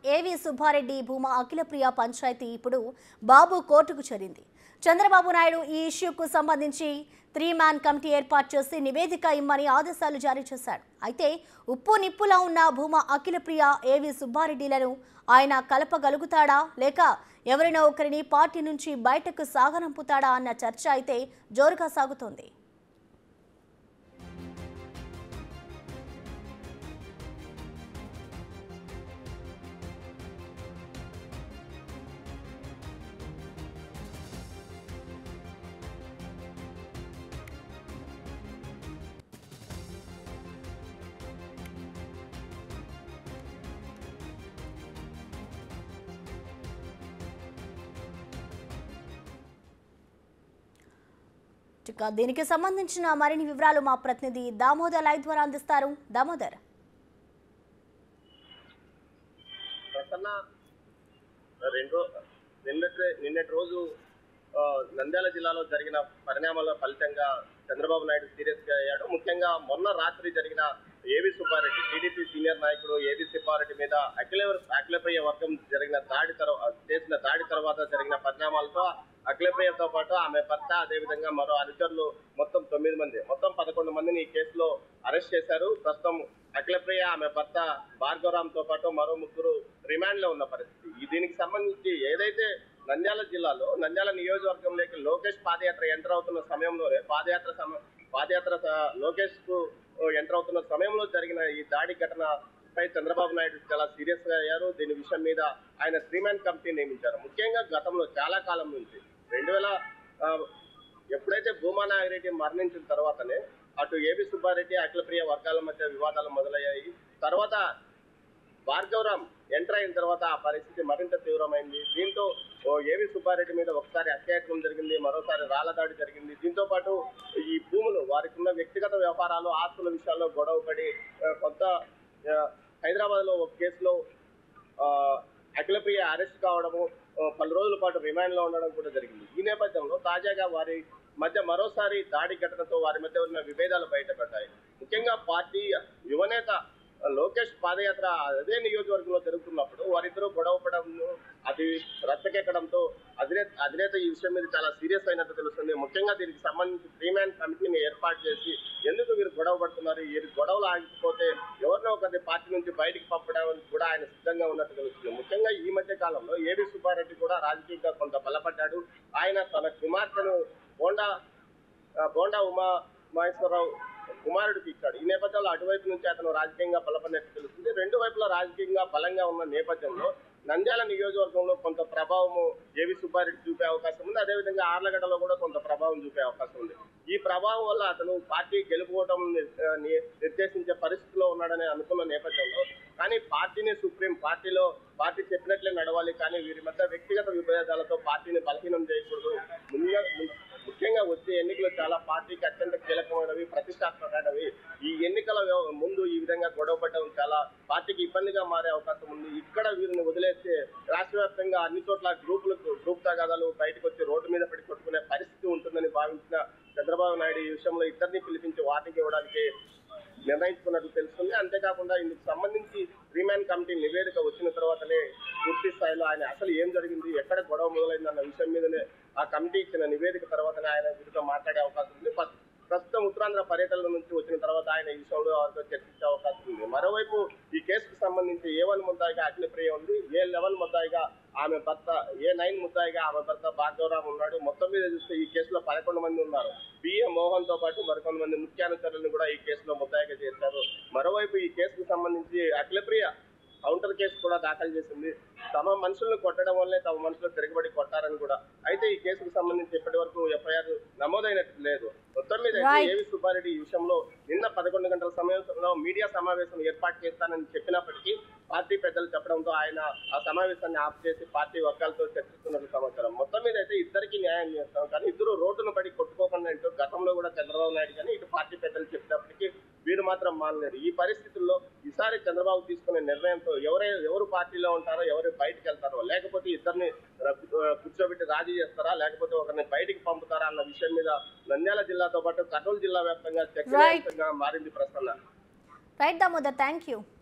ఏవి సుబ్బారెడ్డి భూమా అఖిలప్రియ పంచాయతీ ఇప్పుడు బాబు కోర్టుకు చేరింది చంద్రబాబు నాయుడు ఈ ఇష్యూకు సంబంధించి త్రీ మ్యాన్ కమిటీ ఏర్పాటు చేసి నివేదిక ఇమ్మని ఆదేశాలు జారీ చేశాడు అయితే ఉప్పు నిప్పులా ఉన్న భూమా అఖిలప్రియ ఏవి సుబ్బారెడ్డిలను ఆయన కలపగలుగుతాడా లేక ఎవరినో ఒకరిని పార్టీ నుంచి బయటకు సాగనంపుతాడా అన్న చర్చ అయితే జోరుగా సాగుతోంది ఇక దీనికి సంబంధించిన మరిన్ని వివరాలు మా ప్రతినిధి దామోదర్ లైవ్ ద్వారా అందిస్తారు దామోదర్ ప్రసన్న రెండు నిన్నటి నిన్నటి రోజు ఆ, నంద్యాల జిల్లాలో జరిగిన పరిణామాల ఫలితంగా చంద్రబాబు నాయుడు సీరియస్ గా అయ్యాడు ముఖ్యంగా మొన్న రాత్రి జరిగిన ఏవి సుబ్బారెడ్డి టీడీపీ సీనియర్ నాయకుడు ఏవి సుబ్బారెడ్డి మీద అఖిల అఖిలప్రియ వర్గం జరిగిన దాడి తర్వాత చేసిన దాడి తర్వాత జరిగిన పరిణామాలతో అఖిలప్రియతో పాటు ఆమె భర్త అదేవిధంగా మరో అనుచరులు మొత్తం తొమ్మిది మంది మొత్తం పదకొండు మందిని ఈ కేసులో అరెస్ట్ చేశారు ప్రస్తుతం అఖిలప్రియ ఆమె భర్త భార్గవరామ్ తో పాటు మరో ముగ్గురు రిమాండ్ లో ఉన్న పరిస్థితి ఈ దీనికి సంబంధించి ఏదైతే నంద్యాల జిల్లాలో నంద్యాల నియోజకవర్గంలోకి లోకేష్ పాదయాత్ర ఎంటర్ అవుతున్న సమయంలోనే పాదయాత్ర సమ పాదయాత్ర స- లోకేష్ కు ఎంటర్ అవుతున్న సమయంలో జరిగిన ఈ దాడి ఘటన పై చంద్రబాబు నాయుడు చాలా సీరియస్ గా అయ్యారు దీని విషయం మీద ఆయన త్రీమ్యాన్ కమిటీ నియమించారు ముఖ్యంగా గతంలో చాలా కాలం నుంచి రెండు వేల ఆ, ఎప్పుడైతే భూమా నాగిరెడ్డి మరణించిన తర్వాతనే అటు ఏబి సుబ్బారెడ్డి అఖిలప్రియ వర్గాల మధ్య వివాదాలు మొదలయ్యాయి తర్వాత భార్గవరామ్ ఎంటర్ అయిన తర్వాత ఆ పరిస్థితి మరింత తీవ్రమైంది దీంతో ఓ ఏవి సుబ్బారెడ్డి మీద ఒకసారి అత్యాయత్నం జరిగింది మరోసారి రాళ్ల దాడి జరిగింది దీంతో పాటు ఈ భూములు వారికి ఉన్న వ్యక్తిగత వ్యవహారాలు ఆస్తుల విషయాల్లో గొడవ పడి ఆ, కొంత హైదరాబాద్ లో ఒక కేసులో ఆ, అఖిలప్రియ అరెస్ట్ కావడము ఆ, పలు రోజుల పాటు రిమాండ్ లో ఉండడం కూడా జరిగింది ఈ నేపథ్యంలో తాజాగా వారి మధ్య మరోసారి దాడి ఘటనతో వారి మధ్య ఉన్న విభేదాలు బయటపడ్డాయి ముఖ్యంగా పార్టీ యువనేత లోకేష్ పాదయాత్ర అదే నియోజకవర్గంలో జరుగుతున్నప్పుడు వారిద్దరూ గొడవ పడడం అది రచ్చకెక్కడంతో అధినేత అధినేత ఈ విషయం మీద చాలా సీరియస్ అయినట్టు తెలుస్తుంది ముఖ్యంగా దీనికి సంబంధించి త్రీ మ్యాన్ కమిటీని ఏర్పాటు చేసి ఎందుకు వీరు గొడవ పడుతున్నారు వీరి గొడవలు ఆగిపోతే ఎవరినో ఒకరిని పార్టీ నుంచి బయటికి పంపడానికి కూడా ఆయన సిద్ధంగా ఉన్నట్టు తెలుస్తుంది ముఖ్యంగా ఈ మధ్య కాలంలో ఏబి సుబ్బారెడ్డి కూడా రాజకీయంగా కొంత బలపడ్డాడు ఆయన తన కుమార్తెను బోండా ఆ, బోండా ఉమా మహేశ్వరరావు కుమారుడికి ఇచ్చాడు ఈ నేపథ్యంలో అటువైపు నుంచి అతను రాజకీయంగా బలపడినట్టు తెలుస్తుంది రెండు వైపులా రాజకీయంగా బలంగా ఉన్న నేపథ్యంలో నంద్యాల నియోజకవర్గంలో కొంత ప్రభావము ఏవి సుబ్బారెడ్డి చూపే అవకాశం ఉంది అదేవిధంగా ఆర్లగడ్డలో కూడా కొంత ప్రభావం చూపే అవకాశం ఉంది ఈ ప్రభావం వల్ల అతను పార్టీ గెలుపుకోవడం ని- ఆ, ని- నిర్దేశించే పరిస్థితిలో ఉన్నాడని అనుకున్న నేపథ్యంలో కానీ పార్టీని సుప్రీం పార్టీలో పార్టీ చెప్పినట్లే నడవాలి కానీ వీరి మధ్య వ్యక్తిగత విభేదాలతో పార్టీని బలహీనం చేయకూడదు ముందుగా ముఖ్యంగా వచ్చే ఎన్నికలు చాలా పార్టీకి అత్యంత కీలకమైనవి ప్రతిష్టాత్మకమైనవి ఈ ఎన్నికల వ్యవ- ముందు ఈ విధంగా గొడవ పడడం చాలా పార్టీకి ఇబ్బందిగా మారే అవకాశం ఉంది ఇక్కడ వీరిని వదిలేస్తే రాష్ట్ర వ్యాప్తంగా అన్ని చోట్ల గ్రూపులకు గ్రూప్ తగాదాలు బయటకు వచ్చి రోడ్డు మీద పడి కొట్టుకునే పరిస్థితి ఉంటుందని భావించిన చంద్రబాబు నాయుడు ఈ విషయంలో ఇద్దరిని పిలిపించి వార్నింగ్ ఇవ్వడానికి నిర్ణయించుకున్నట్లు తెలుస్తుంది అంతేకాకుండా ఇందుకు సంబంధించి త్రీమ్యాన్ కమిటీ నివేదిక వచ్చిన తర్వాతనే పూర్తి స్థాయిలో ఆయన అసలు ఏం జరిగింది ఎక్కడ గొడవ మొదలైంది అన్న విషయం మీదనే ఆ కమిటీ ఇచ్చిన నివేదిక తర్వాతనే ఆయన వీరితో మాట్లాడే అవకాశం ఉంది ప్ర- ప్రస్తుతం ఉత్తరాంధ్ర పర్యటనల నుంచి వచ్చిన తర్వాత ఆయన ఈ విషయంలో వారితో చర్చించే అవకాశం ఉంది మరోవైపు ఈ కేసుకు సంబంధించి ఏ వన్ ముద్దాయిగా అఖిలప్రియ ఉంది ఏ లెవెన్ ముద్దాయిగా ఆమె భర్త ఏ నైన్ ముద్దాయిగా ఆమె భర్త భార్గవరావు ఉన్నాడు మొత్తం మీద చూస్తే ఈ కేసులో పదకొండు మంది ఉన్నారు బిఏ మోహన్ తో పాటు మరికొంతమంది ముఖ్యానుచరులను కూడా ఈ కేసులో ముద్దాయిగా చేశారు మరోవైపు ఈ కేసుకు సంబంధించి అఖిలప్రియ కౌంటర్ కేసు కూడా దాఖలు చేసింది తమ మనుషులను కొట్టడం వల్లే తమ మనుషులు తిరగబడి కొట్టారని కూడా అయితే ఈ కేసుకు సంబంధించి ఇప్పటి వరకు ఎఫ్ఐఆర్ నమోదైనట్టు లేదు మొత్తం మీద అయితే Right. ఏవి సుబ్బారెడ్డి ఈ విషయంలో నిన్న పదకొండు గంటల సమయంలో మీడియా సమావేశం ఏర్పాటు చేస్తానని చెప్పినప్పటికీ పార్టీ పెద్దలు చెప్పడంతో ఆయన ఆ సమావేశాన్ని ఆఫ్ చేసి పార్టీ వర్గాలతో చర్చిస్తున్నట్లు సమాచారం మొత్తం మీద అయితే ఇద్దరికి న్యాయం చేస్తాం కానీ ఇద్దరు రోడ్డును పడి కొట్టుకోకుండా అంటూ గతంలో కూడా చంద్రబాబు నాయుడు కానీ ఇటు పార్టీ పెద్దలు చెప్పినప్పటికీ వీరు మాత్రం మానలేరు ఈ పరిస్థితుల్లో ఈసారి చంద్రబాబు తీసుకునే నిర్ణయంతో ఎవరై ఎవరు పార్టీలో ఉంటారో ఎవరు బయటికి వెళ్తారో లేకపోతే ఇద్దరిని ర- కూర్చోబెట్టి రాజీ చేస్తారా లేకపోతే ఒకరిని బయటికి పంపుతారా అన్న విషయం మీద నంద్యాల జిల్లాతో పాటు కర్నూలు జిల్లా వ్యాప్తంగా చర్చనీయాంశంగా మారింది Prasanna right Damodar thank you